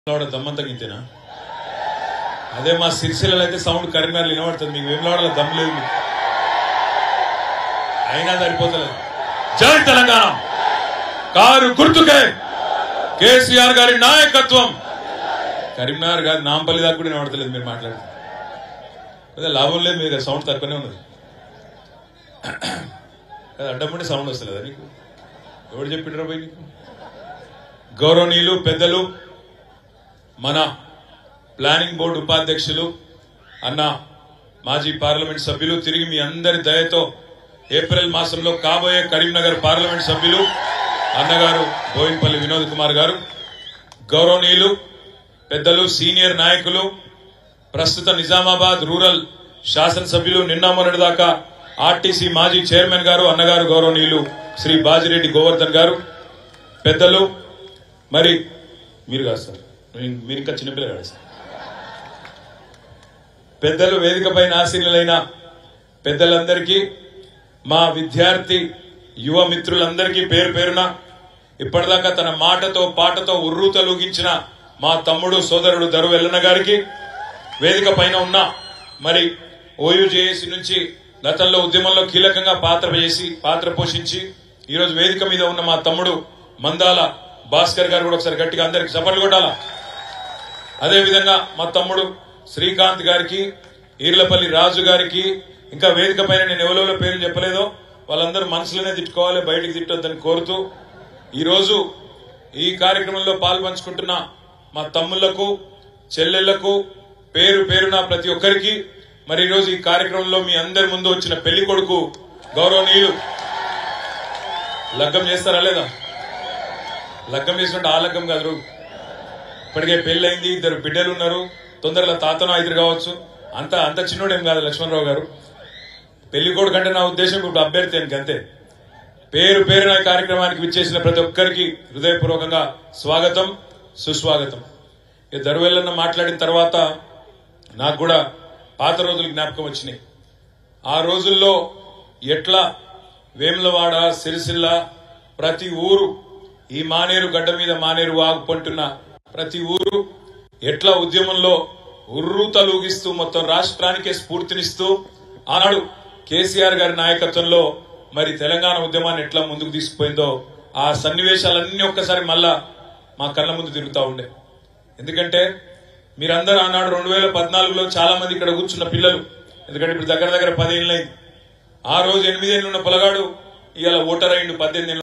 వేములవాడ దమ్మంతా గింతేనా అదే మా సిరిసిల్లలో అయితే సౌండ్ కరీంనగర్ వినబడుతుంది మీకు వేములవాడలో దమ్ లేదు మీకు అయినా సరిపోతలేదు జై తెలంగాణ కారు గుర్తుకే కేసీఆర్ గారి నాయకత్వం కరీంనగర్ గారి నాంపల్లి దాకా కూడా వినబడతలేదు మీరు మాట్లాడితే అదే లాభం లేదు మీరు సౌండ్ తక్కువనే ఉన్నది అది అడ్డమంటే సౌండ్ వస్తలేదా నీకు ఎవరు చెప్పిండ్రా పోయి నీకు గౌరవనీయులు పెద్దలు మన ప్లానింగ్ బోర్డు ఉపాధ్యక్షులు అన్న మాజీ పార్లమెంట్ సభ్యులు తిరిగి మీ అందరి దయతో ఏప్రిల్ మాసంలో కాబోయే కరీంనగర్ పార్లమెంట్ సభ్యులు అన్నగారు బోయినపల్లి వినోద్ కుమార్ గారు గౌరవనీయులు పెద్దలు సీనియర్ నాయకులు ప్రస్తుత నిజామాబాద్ రూరల్ శాసనసభ్యులు నిన్న మొన్నటిదాకా ఆర్టీసీ మాజీ చైర్మన్ గారు అన్నగారు గౌరవనీయులు శ్రీ బాజిరెడ్డి గోవర్ధన్ గారు పెద్దలు మరి మీరు కాదు సార్ మీ- మీరు ఇంకా చిన్నపిల్ల కాదు సార్ పెద్దలు వేదిక పైన ఆశీనులైన పెద్దలందరికీ మా విద్యార్థి యువ మిత్రులందరికీ పేరు పేరున ఇప్పటిదాకా తన మాటతో పాటతో ఉర్రూతలూగించిన మా తమ్ముడు సోదరుడు దరు ఎల్లన్న గారికి వేదిక పైన ఉన్న మరి ఓయూజేఏసీ నుంచి గతంలో ఉద్యమంలో కీలకంగా పాత్ర చేసి పాత్ర పోషించి ఈరోజు వేదిక మీద ఉన్న మా తమ్ముడు మందాల భాస్కర్ గారు కూడా ఒకసారి గట్టిగా అందరికి చప్పట్లు కొట్టాలా అదే విధంగా మా తమ్ముడు శ్రీకాంత్ గారికి ఈర్లపల్లి రాజు గారికి ఇంకా వేదిక పైన నేను ఎవరెవరో పేర్లు చెప్పలేదో వాళ్ళందరూ మనసులోనే తిట్టుకోవాలి బయటికి తిట్టొద్దని కోరుతూ ఈరోజు ఈ కార్యక్రమంలో పాల్పంచుకుంటున్న మా తమ్ముళ్లకు చెల్లెళ్లకు పేరు పేరున ప్రతి ఒక్కరికి మరి ఈరోజు ఈ కార్యక్రమంలో మీ అందరి ముందు వచ్చిన పెళ్లి కొడుకు గౌరవనీయులు లగ్గం చేస్తారా లేదా లగ్గం చేసినట్టు ఆ లగ్గం కాదు ఇప్పటికే పెళ్ళైంది ఇద్దరు బిడ్డలు ఉన్నారు తొందరలో తాతను ఇద్దరు కావచ్చు అంత అంత చిన్నోడేం కాదు లక్ష్మణరావు గారు పెళ్లి కొడుకు అంటే నా ఉద్దేశం ఇప్పుడు అభ్యర్థి అని అంతే పేరు పేరున ఈ కార్యక్రమానికి విచ్చేసిన ప్రతి ఒక్కరికి హృదయపూర్వకంగా స్వాగతం సుస్వాగతం ఈ దరువెల్లన్న మాట్లాడిన తర్వాత నాకు కూడా పాత రోజులు జ్ఞాపకం వచ్చినాయి ఆ రోజుల్లో ఎట్లా వేములవాడ సిరిసిల్ల ప్రతి ఊరు ఈ మానేరు గడ్డ మీద మానేరు వాగు పంటున్న ప్రతి ఊరు ఎట్లా ఉద్యమంలో ఉర్రు తలూగిస్తూ మొత్తం రాష్ట్రానికే స్ఫూర్తినిస్తూ ఆనాడు కేసీఆర్ గారి నాయకత్వంలో మరి తెలంగాణ ఉద్యమాన్ని ఎట్లా ముందుకు తీసుకుపోయిందో ఆ సన్నివేశాలన్నీ ఒక్కసారి మళ్ళా మా కళ్ళ ముందు తిరుగుతా ఉండే ఎందుకంటే మీరందరూ ఆనాడు రెండు వేల పద్నాలుగులో చాలా మంది ఇక్కడ కూర్చున్న పిల్లలు ఎందుకంటే ఇప్పుడు దగ్గర దగ్గర పదేళ్ళైంది ఆ రోజు ఎనిమిదేళ్ళు ఉన్న పొలగాడు ఇవాళ ఓటర్ అయిండు పద్దెనిమిది